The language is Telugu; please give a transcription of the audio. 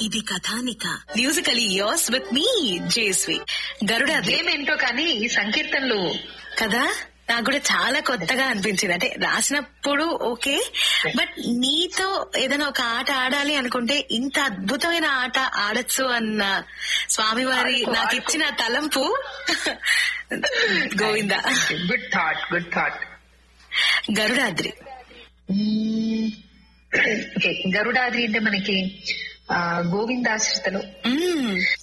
ఇది కథానిక musically yours with me Jeswi గరుడ అదేమేంటో కానీ ఈ సంకీర్తనలు కదా నాకు కూడా చాలా కొత్తగా అనిపించింది అంటే రాసినప్పుడు ఓకే బట్ నీతో ఏదైనా ఒక ఆట ఆడాలి అనుకుంటే ఇంత అద్భుతమైన ఆట ఆడొచ్చు అన్న స్వామివారి ఆడుకో, నాకు ఆడుకో. ఇచ్చిన తలంపు Govinda good thought good thought Garudadri okay Garudadri అంటే మనకి ఆ, గోవిందాశ్రితలు మ్మ్.